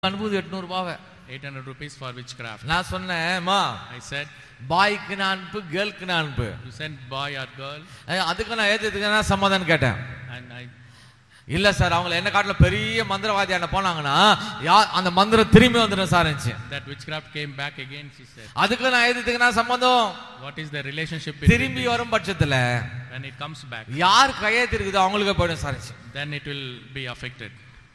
அனுபூதி எட்நூறு ரூபாவை 800 rupees for witchcraft. நான் சொன்னேன்மா I said, பாய்க்கு நான் அனுப்பு கேர்ளுக்கு நான் அனுப்பு You send boy or girl, அஹ் அதுக்கு நான் ஏத்துக்கு நான் சமாதானம் கேட்டேன் and I இல்ல சார் அவங்கள என்ன காட்டுல பெரிய மந்திரவாதியான போனாங்கன்னா யா அந்த மந்திரம் திரும்பி வந்துடும் சார் இருந்துச்சு that witchcraft came back again. She said, அதுக்கு நான் எதுக்கு நான் சம்மந்தம் What is the relationship between திரும்பி these? வரும் பட்சத்துல when it comes back? யார் கையெழுத்து இருக்குதோ அவங்களுக்கு போயிடும் சார் இருந்துச்சு. Then it will be affected.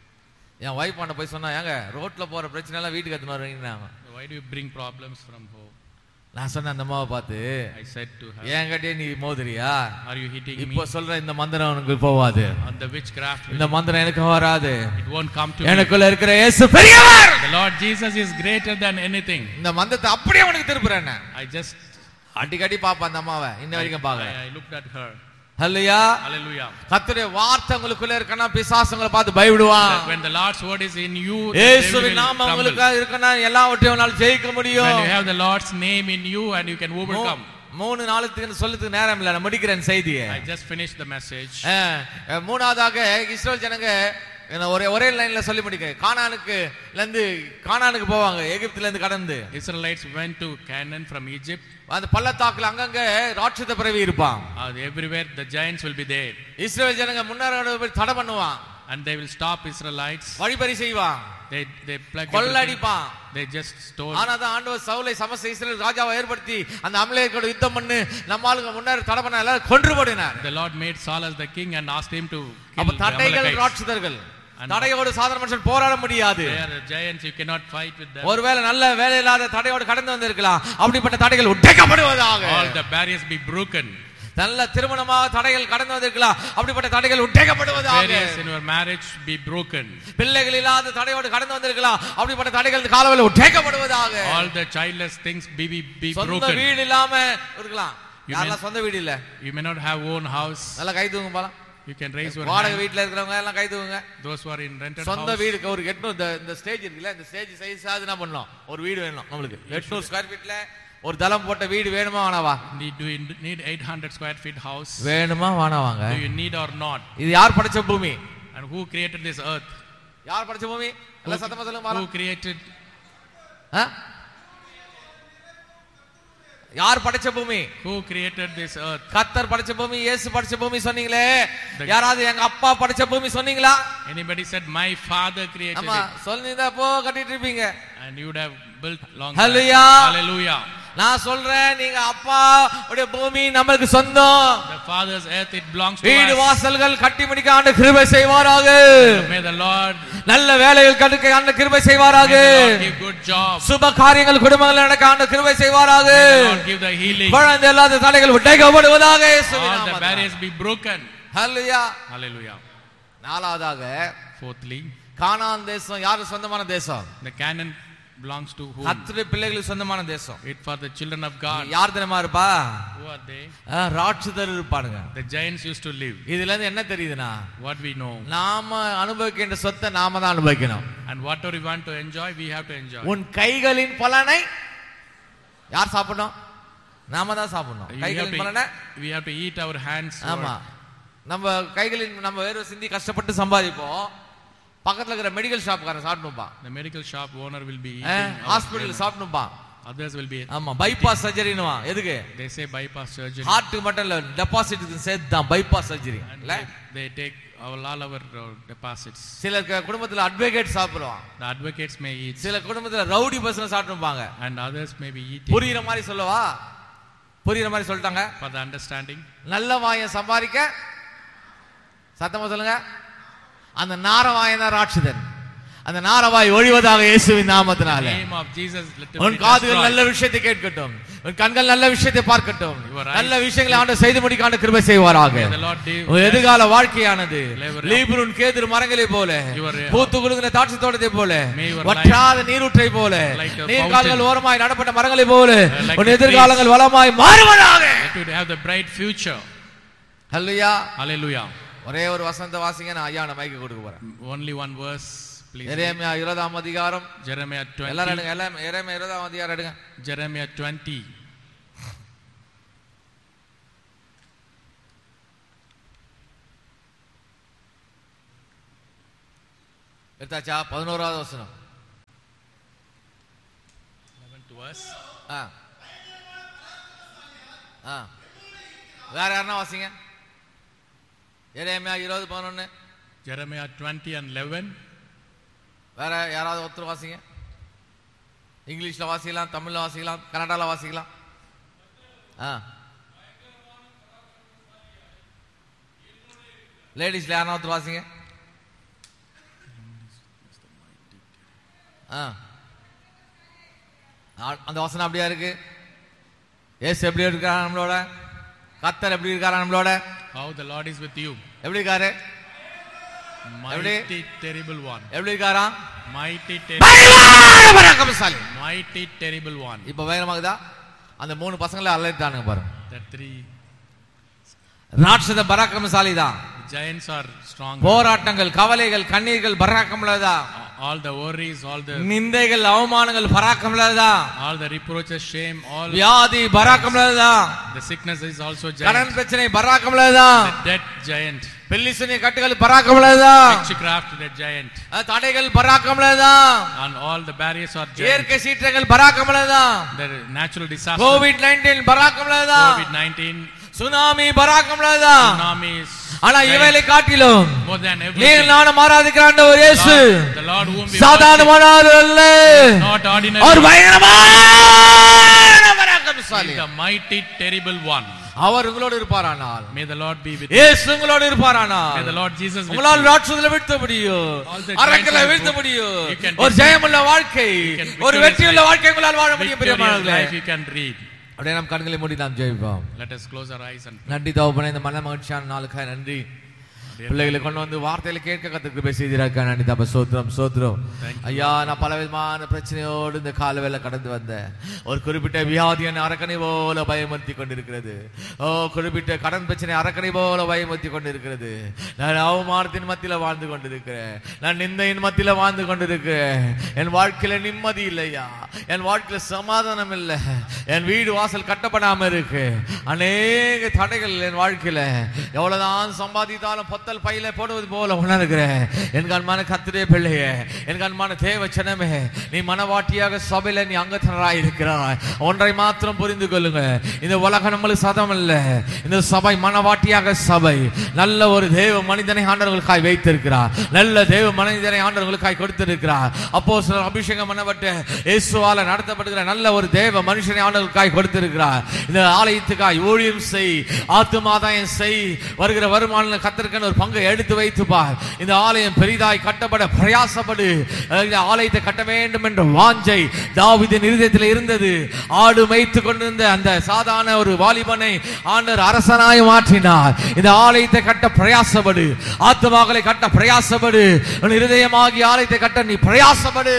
என் ஒய்ஃப் பண்ண போய் சொன்னா ஏங்க ரோட்ல போற பிரச்சனை எல்லாம் வீட்டுக்கு எடுத்துன்னு வருவீங்க Why do you bring problems from home? நான் சொன்னேன் அந்த அம்மாவை பார்த்து I said to her, என்கிட்டயே நீ மோதுறியா Are you hitting இப்போ me? சொல்ற இந்த மந்திரம் உனக்கு போவாது On the witchcraft, will- இந்த மந்திரம் எனக்கு வராது it won't come to me. எனக்குள்ள இருக்கிற இயேசு பெரியவர் The Lord Jesus is greater than anything. இந்த மந்திரத்தை அப்படியே உனக்கு திருப்புறேன் I just, அடிக்கடி பாப்பா அந்த அம்மாவை இன்ன வரைக்கும் பாக்கல I, I looked at her. ஹல்லையா Hallelujah. கர்த்தருடைய வார்த்தை உங்களுக்குள்ள இருக்கனா பிசாசுங்களை பார்த்து பயப்படுவான் That when the Lord's word is in you, the devil இயேசுவின் will நாமம் tremble. உங்களுக்கு இருக்கனா எல்லாவற்றையும் உன்னால ஜெயிக்க முடியும் When you have the Lord's name in you and you can overcome. மூ- மூணு நாளுக்கு சொல்லத்துக்கு நேரம் இல்ல நான் முடிக்கிறேன் செய்தியை I just finished the message. அஹ், அஹ், மூணாவதாக இஸ்ரேல் ஜனங்க என்ன ஒரே ஒரே லைன்ல சொல்லி முடிக்க கானானுக்கு இருந்து கானானுக்கு போவாங்க எகிப்துல இருந்து கடந்து Israelites went to Canaan from Egypt. அந்த பள்ளத்தாக்குல அங்கங்க ராட்சத பிறவி இருப்பான் Uh, everywhere the giants will be there. Israel ஜனங்க முன்னேற போய் தடை பண்ணுவான் And they will stop Israelites. வழிபறி செய்வான் They, they plug everything. கொள்ளடிப்பான் They just stole. ஆனா தான் ஆண்டவர் சவுலை சமஸ்த இஸ்ரேல் ராஜாவை ஏற்படுத்தி அந்த அமலேயர்களோட யுத்தம் பண்ணு நம்ம ஆளுங்க முன்னேற தடை பண்ண எல்லாரும் கொன்று போடினார் The Lord made Saul as the king and asked him to அப்ப kill the தடைகள் Amalekites. ராட்சதர்கள் And- தடையோடு சாதாரண மனுஷன் போராட முடியாது They are the giants, you cannot fight with them. ஒருவேளை நல்ல வேலை இல்லாத தடையோடு கடந்து வந்திருக்கலாம் அப்படிப்பட்ட தடைகள் உடைக்கப்படுவதாக All the barriers be broken. நல்ல திருமணமாக தடைகள் கடந்து வந்திருக்கலாம் அப்படிப்பட்ட தடைகள் உடைக்கப்படுவதாக Barriers in your marriage be broken. பிள்ளைகள் இல்லாத தடையோடு கடந்து வந்திருக்கலாம் அப்படிப்பட்ட தடைகள் காலவில் உடைக்கப்படுவதாக All the childless things be, be, be சொந்த broken. வீடு இல்லாம இருக்கலாம் You யாரெல்லாம் சொந்த வீடு இல்ல You may not have own house. நல்லா கை தூங்க போலாம் You can raise your வாடகை hand. வீட்டுல இருக்கிறவங்க எல்லாம் கை தூங்குங்க Those who are in rented சொந்த house. வீடுக்கு ஒரு எட்நூறு இந்த- இந்த ஸ்டேஜ் இருக்குல்ல இந்த ஸ்டேஜ் சைஸ் அது என்ன பண்ணலாம் ஒரு வீடு வேணும் நம்மளுக்கு எட்நூறு ஸ்கொயர் ஃபீட்ல ஒரு தளம் போட்ட வீடு வேணுமா வேணாவா Need, do you need 800 square feet house? வேணுமா வேணாவாங்க Do you need or not? இது யார் படைச்ச பூமி And who created this earth? யார் படைச்ச பூமி எல்லாம் சத்தமா சொல்லுங்க பாக்கலாம். Who created? ஆ? யார் படைச்ச பூமி Who created this earth? கத்தர் படைச்ச பூமி இயேசு படைச்ச பூமி சொன்னீங்களே The- யாராவது எங்க அப்பா படைச்ச பூமி சொன்னீங்களா Anybody said my father created ஆமா it? சொல்லிருந்தா போ கட்டிட்டு இருப்பீங்க And you would have built long. Hallelujah. Hallelujah. நான் சொல்றேன் நீங்க அப்பா உடைய பூமி நம்மளுக்கு சொந்தம் The father's earth it belongs to வீடு us. வாசல்கள் கட்டி முடிக்க ஆண்டு கிருபை செய்வாராக May the Lord, நல்ல வேலைகள் கட்டுக்க ஆண்டு கிருபை செய்வாராக may the Lord give good jobs. சுப காரியங்கள் குடும்பங்கள் நடக்க ஆண்டு கிருபை செய்வாராக May the Lord give the healing. குழந்தை இல்லாத தடைகள் உடைக்கப்படுவதாக இயேசுவின் All the நாமத்தினால. barriers be broken. Hallelujah Hallelujah. நாலாவதாக Fourthly, கானான் தேசம் யாரு சொந்தமான தேசம் the canon belongs to whom? கர்த்தருடைய பிள்ளைகளுக்கு சொந்தமான தேசம் It for the children of God. யார் தினமா இருப்பா Who are they? ஆ, ராட்சதர் இருப்பானுங்க The giants used to live. இதுல இருந்து என்ன தெரியுதுன்னா What we know. நாம அனுபவிக்கின்ற சொத்தை நாம தான் அனுபவிக்கணும் And whatever we want to enjoy, we have to enjoy. உன் கைகளின் பலனை யார் சாப்பிடணும் நாம தான் சாப்பிடணும் We have, கைகளின் பலனை to, we have to eat our hands. ஆமா நம்ம கைகளின் நம்ம வேர்வை சிந்தி கஷ்டப்பட்டு சம்பாதிப்போம் பக்கத்துல இருக்கிற மெடிக்கல் ஷாப்காரன் சாப்பிடணும்பா The medical shop owner will be eating. our hospital labor. சாப்பிடணும்பா Others will be. ஆமா பைபாஸ் சர்ஜரினுவா எதுக்கு They say bypass surgery. ஹார்ட்டுக்கு மட்டும் இல்ல டெபாசிட்டுக்கு சேர்த்து தான் பைபாஸ் சர்ஜரி And இல்ல they, they take our, all our uh, deposits. சில க- குடும்பத்துல அட்வொகேட் சாப்பிடுவான் The advocates may eat. சில குடும்பத்துல ரவுடி பசங்க சாப்பிட்டுப்பாங்க And others may be eating. புரியுற மாதிரி சொல்லவா புரியுற மாதிரி சொல்லிட்டாங்க For the understanding. நல்ல வாயம் சம்பாதிக்க சத்தமா சொல்லுங்க அந்த நாரவாயன் தான் ராட்சதன் அந்த நாரவாய் ஒழிவதாக இயேசுவின் In the நாமத்தினால name of Jesus, let it உன் be காதுகள் destroyed. நல்ல விஷயத்தை கேட்கட்டும் உன் கண்கள் நல்ல விஷயத்தை பார்க்கட்டும் Your eyes- நல்ல விஷயங்களை ஆண்டு செய்து முடிக்க ஆண்டு கிருபை செய்வாராக May the Lord do- உன் எதிர்கால வாழ்க்கையானது Labor- லீபுருன் கேதுரு மரங்களை போல Your- பூத்து குலுங்கின தாட்சி தோட்டத்தை போல May your வற்றாத நீரூற்றை போல Like a நீர்கால்கள் fountain. ஓரமாய் நடப்பட்ட மரங்களை போல like உன் the எதிர்காலங்கள் வளமாய் மாறுவதாக Let it have the bright future. அல்லையா Hallelujah. ஒரே ஒரு வசந்த வாசிங்க நான் ஐயா நான் மைக்கு கொடுக்க போறேன் Only one verse, please. எரேமியா இருபதாம் அதிகாரம் Jeremiah எல்லாரும் 20. எடுங்க எல்லாம் எரேமியா இருபதாம் அதிகாரம் எடுங்க Jeremiah 20. எடுத்தாச்சா பதினோராவது வசனம் verse. ஆ ஆ வேற யாருன்னா வாசிங்க எரேமியா இருபது பதினொன்று Jeremiah 20 and 11. வேற யாராவது ஒருத்தர் வாசிங்க இங்கிலீஷில் வாசிக்கலாம் தமிழில் வாசிக்கலாம் கன்னடாவில் வாசிக்கலாம் ஆ லேடிஸில் யாரா ஒருத்தர் வாசிங்க ஆ ஆ- அந்த வசனம் அப்படியா இருக்கு ஏசு எப்படி இருக்காரா நம்மளோட கத்தர் எப்படி இருக்காரா நம்மளோட How the Lord is with you. எப்படி இருக்காரு Mighty, terrible one. எப்படி இருக்காரா Mighty, terrible, பயங்கர பராக்கிரமசாலி mighty, terrible one. இப்ப பயங்கரமாகுதா அந்த மூணு பசங்களை அலறிட்டானுங்க பாருங்க The three ராட்சத பராக்கிரமசாலி தான் giants are strong. போராட்டங்கள் கவலைகள் கண்ணீர்கள் பராக்கிரமலதா All the worries, all the நிந்தைகள் அவமானங்கள் பராக்கிரமலதா all the reproaches, shame, all வியாதி பராக்கிரமலதா the sickness is also கடன் giant. பிரச்சனை பராக்கிரமலதா The debt giant. பெல்லிசுனி கட்டுகள் பராக்கிரமலதா Witchcraft, the giant. தடைகள் பராக்கிரமலதா And all the barriers are giant. இயற்கை சீற்றங்கள் பராக்கிரமலதா The natural disaster, COVID nineteen பராக்கிரமலதா COVID-19, சுனாமி பராக்கிரமலதா tsunamis, ஆனா giant. இவைகளை காட்டிலும் more than நீ everything. நானும் ஆராதிக்கிற ஆண்டவர் இயேசு God, the Lord whom we worship, சாதாரணமானவர் அல்ல not ordinary, அவர் பயங்கரமான பராக்கிரமசாலி He is the mighty, terrible one. அவர் உங்களோடு இருப்பாரானால் May the Lord be with you. இயேசு உங்களோடு இருப்பாரானால் May the Lord Jesus with உங்களால் you. ராட்சதல வீழ்த்த முடியும் All the அரக்கல giants வீழ்த்த are முடியும் You can ஒரு defeat- ஜெயமுள்ள வாழ்க்கை You can ஒரு victorious வெற்றியுள்ள life. வாழ்க்கை உங்களால் வாழ முடியும் Victorious பிரியமானவர்களே life you can read. அப்படியே நம் கண்களை மூடி நாம் ஜெயிப்போம் Let us close our eyes and நன்றி தவப்பனே இந்த மன மகிழ்ச்சியான நாளுக்காக நன்றி பிள்ளைகளை கொண்டு வந்து வார்த்தையில கேட்க கத்துக்கு பேசியிருக்க நன்றி தப்ப சோத்திரம் சோத்திரம் ஐயா நான் பல விதமான பிரச்சனையோடு இந்த கால வேலை கடந்து வந்தேன் ஒரு குறிப்பிட்ட வியாதி என்னை அரக்கனை போல பயமுறுத்தி கொண்டிருக்கிறது ஓ குறிப்பிட்ட கடன் பிரச்சனை அரக்கனை போல பயமுறுத்தி கொண்டிருக்கிறது நான் அவமானத்தின் மத்தியில வாழ்ந்து கொண்டிருக்கிறேன் நான் நிந்தையின் மத்தியில வாழ்ந்து கொண்டிருக்கிறேன் என் வாழ்க்கையில நிம்மதி இல்லையா என் வாழ்க்கையில சமாதானம் இல்லை என் வீடு வாசல் கட்டப்படாம இருக்கு அநேக தடைகள் என் வாழ்க்கையில எவ்வளவுதான் சம்பாதித்தாலும் பொத்தல் பையில போடுவது போல உணர்கிறேன் என் கண்மான கத்திரே பிள்ளையே என் கண்மான தேவ சனமே நீ மனவாட்டியாக சபையில நீ அங்கத்தனராய் இருக்கிறாய் ஒன்றை மாத்திரம் புரிந்து கொள்ளுங்க இந்த உலகம் நம்மளுக்கு சதம் இல்ல இந்த சபை மனவாட்டியாக சபை நல்ல ஒரு தேவ மனிதனை ஆண்டவர்களுக்காய் வைத்திருக்கிறார் நல்ல தேவ மனிதனை ஆண்டவர்களுக்காய் கொடுத்திருக்கிறார் அப்போ சிலர் அபிஷேகம் பண்ணப்பட்டு இயேசுவால நடத்தப்படுகிற நல்ல ஒரு தேவ மனுஷனை ஆண்டவர்களுக்காய் கொடுத்திருக்கிறார் இந்த ஆலயத்துக்காய் ஊழியம் செய் ஆத்துமாதாயம் செய் வருகிற வருமானம் கத்திருக்கன்னு ஒரு பங்கை எடுத்து வைத்து பார் இந்த ஆலயம் பெரிதாய் கட்டப்பட பிரயாசப்படு அஹ் இந்த ஆலயத்தை கட்ட வேண்டும் என்ற வாஞ்சை தாவீதின் இருதயத்தில் இருந்தது ஆடு மேய்த்து கொண்டிருந்த அந்த சாதாரண ஒரு வாலிபனை ஆண்டவர் அரசனாய் மாற்றினார் இந்த ஆலயத்தை கட்ட பிரயாசப்படு ஆத்துமாக்களை கட்ட பிரயாசப்படு உன் இருதயமாகி ஆலயத்தை கட்ட நீ பிரயாசப்படு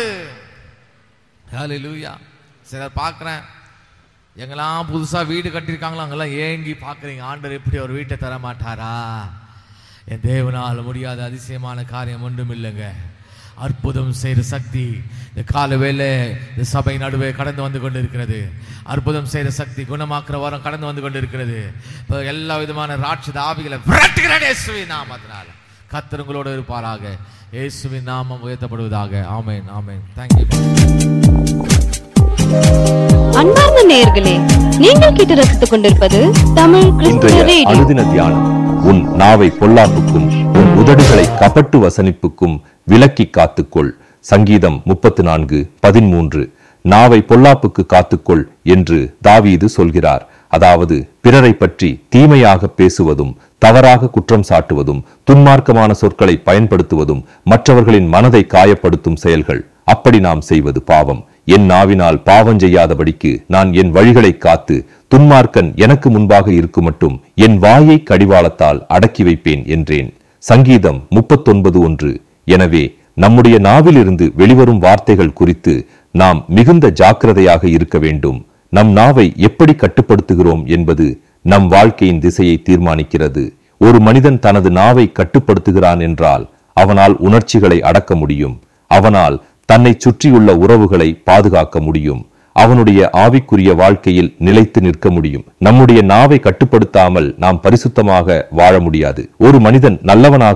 ஹalleluya சிலர் பார்க்குறேன் எங்கெல்லாம் புதுசா வீடு கட்டியிருக்காங்களோ அங்கெல்லாம் ஏங்கி பார்க்குறீங்க ஆண்டவர் எப்படி ஒரு வீட்டை தர மாட்டாரா என் தேவனால் முடியாத அதிசயமான காரியம் ஒன்றும் இல்லைங்க அற்புதம் செய்கிற சக்தி இந்த கால வேலை இந்த சபை நடுவே கடந்து வந்து கொண்டிருக்கிறது அற்புதம் செய்கிற சக்தி குணமாக்குற வாரம் கடந்து வந்து கொண்டிருக்கிறது இப்போ எல்லா விதமான ராட்சத ஆவிகளை விரட்டுகிறேன் இயேசுவின் நாமத்தினால கர்த்தர் உங்களோடு இருப்பாராக இயேசுவின் நாமம் உயர்த்தப்படுவதாக ஆமென் ஆமென் தேங்க்யூ அன்பார்ந்த நேயர்களே நீங்கள் கேட்டு ரசித்துக் கொண்டிருப்பது தமிழ் கிறிஸ்துவ இன்றைய ரேடியோ அனுதின தியானம் உன் நாவை பொல்லாப்புக்கும் உன் உதடுகளை கபட்டு வசனிப்புக்கும் விலக்கி காத்துக்கொள் சங்கீதம் முப்பத்து நான்கு பதிமூன்று நாவை பொல்லாப்புக்கு காத்துக்கொள் என்று தாவீது சொல்கிறார் அதாவது பிறரை பற்றி தீமையாக பேசுவதும் தவறாக குற்றம் சாட்டுவதும் துன்மார்க்கமான சொற்களை பயன்படுத்துவதும் மற்றவர்களின் மனதை காயப்படுத்தும் செயல்கள் அப்படி நாம் செய்வது பாவம் என் நாவினால் பாவம் செய்யாதபடிக்கு நான் என் வழிகளை காத்து துன்மார்க்கன் எனக்கு முன்பாக இருக்குமட்டும் என் வாயை கடிவாளத்தால் அடக்கி வைப்பேன் என்றேன் சங்கீதம் முப்பத்தொன்பது ஒன்று எனவே நம்முடைய நாவிலிருந்து வெளிவரும் வார்த்தைகள் குறித்து நாம் மிகுந்த ஜாக்கிரதையாக இருக்க வேண்டும் நம் நாவை எப்படி கட்டுப்படுத்துகிறோம் என்பது நம் வாழ்க்கையின் திசையை தீர்மானிக்கிறது ஒரு மனிதன் தனது நாவை கட்டுப்படுத்துகிறான் என்றால் அவனால் உணர்ச்சிகளை அடக்க முடியும் அவனால் தன்னை சுற்றியுள்ள உறவுகளை பாதுகாக்க முடியும் அவனுடைய ஆவிக்குரிய வாழ்க்கையில் நிலைத்து நிற்க முடியும் நம்முடைய நாவை கட்டுப்படுத்தாமல் நாம் பரிசுத்தமாக வாழ முடியாது ஒரு மனிதன் நல்லவனாகவும்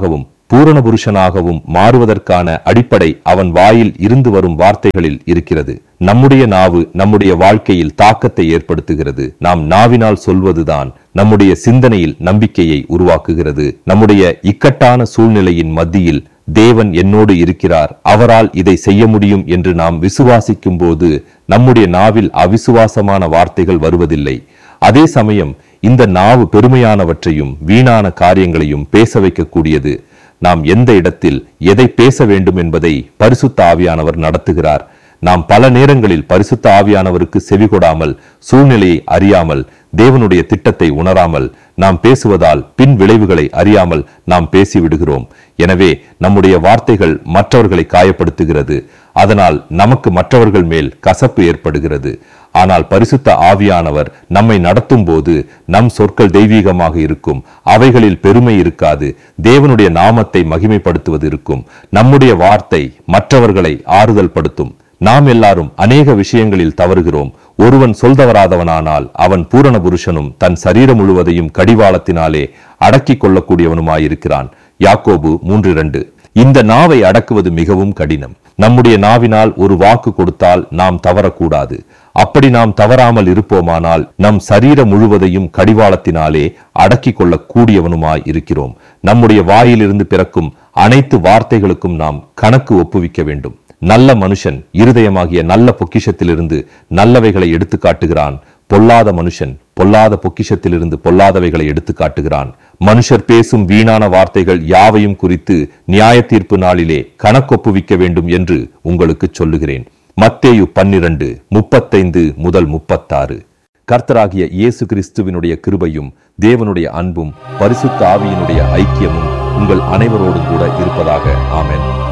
பூரண புருஷனாகவும் மாறுவதற்கான அடிப்படை அவன் வாயில் இருந்து வரும் வார்த்தைகளில் இருக்கிறது நம்முடைய நாவு நம்முடைய வாழ்க்கையில் தாக்கத்தை ஏற்படுத்துகிறது நாம் நாவினால் சொல்வதுதான் நம்முடைய சிந்தனையில் நம்பிக்கையை உருவாக்குகிறது நம்முடைய இக்கட்டான சூழ்நிலையின் மத்தியில் தேவன் என்னோடு இருக்கிறார் அவரால் இதை செய்ய முடியும் என்று நாம் விசுவாசிக்கும் போது நம்முடைய நாவில் அவிசுவாசமான வார்த்தைகள் வருவதில்லை அதே சமயம் இந்த நாவு பெருமையானவற்றையும் வீணான காரியங்களையும் பேச வைக்கக்கூடியது நாம் எந்த இடத்தில் எதை பேச வேண்டும் என்பதை பரிசுத்த ஆவியானவர் நடத்துகிறார் நாம் பல நேரங்களில் பரிசுத்த ஆவியானவருக்கு செவிகொடாமல் சூழ்நிலையை அறியாமல் தேவனுடைய திட்டத்தை உணராமல் நாம் பேசுவதால் பின் விளைவுகளை அறியாமல் நாம் பேசிவிடுகிறோம் எனவே நம்முடைய வார்த்தைகள் மற்றவர்களை காயப்படுத்துகிறது அதனால் நமக்கு மற்றவர்கள் மேல் கசப்பு ஏற்படுகிறது ஆனால் பரிசுத்த ஆவியானவர் நம்மை நடத்தும் போது நம் சொற்கள் தெய்வீகமாக இருக்கும் அவைகளில் பெருமை இருக்காது தேவனுடைய நாமத்தை மகிமைப்படுத்துவது இருக்கும் நம்முடைய வார்த்தை மற்றவர்களை ஆறுதல் படுத்தும் நாம் எல்லாரும் அநேக விஷயங்களில் தவறுகிறோம் ஒருவன் சொல்தவராதவனானால் அவன் பூரண புருஷனும் தன் சரீரம் முழுவதையும் கடிவாளத்தினாலே அடக்கிக் கொள்ளக்கூடியவனுமாயிருக்கிறான் யாக்கோபு மூன்று இரண்டு இந்த நாவை அடக்குவது மிகவும் கடினம் நம்முடைய நாவினால் ஒரு வாக்கு கொடுத்தால் நாம் தவறக்கூடாது அப்படி நாம் தவறாமல் இருப்போமானால் நம் சரீரம் முழுவதையும் கடிவாளத்தினாலே அடக்கிக் கொள்ளக் கூடியவனுமாய் இருக்கிறோம் நம்முடைய வாயிலிருந்து பிறக்கும் அனைத்து வார்த்தைகளுக்கும் நாம் கணக்கு ஒப்புவிக்க வேண்டும் நல்ல மனுஷன் இருதயமாகிய நல்ல பொக்கிஷத்திலிருந்து நல்லவைகளை எடுத்து காட்டுகிறான் பொல்லாத மனுஷன் பொல்லாத பொக்கிஷத்திலிருந்து பொல்லாதவைகளை எடுத்து காட்டுகிறான் மனுஷர் பேசும் வீணான வார்த்தைகள் யாவையும் குறித்து நியாய தீர்ப்பு நாளிலே கணக்கொப்புவிக்க வேண்டும் என்று உங்களுக்கு சொல்லுகிறேன் மத்தேயு பன்னிரண்டு முப்பத்தைந்து முதல் முப்பத்தாறு கர்த்தராகிய இயேசு கிறிஸ்துவினுடைய கிருபையும் தேவனுடைய அன்பும் பரிசுத்த ஆவியினுடைய ஐக்கியமும் உங்கள் அனைவரோடும் கூட இருப்பதாக ஆமென்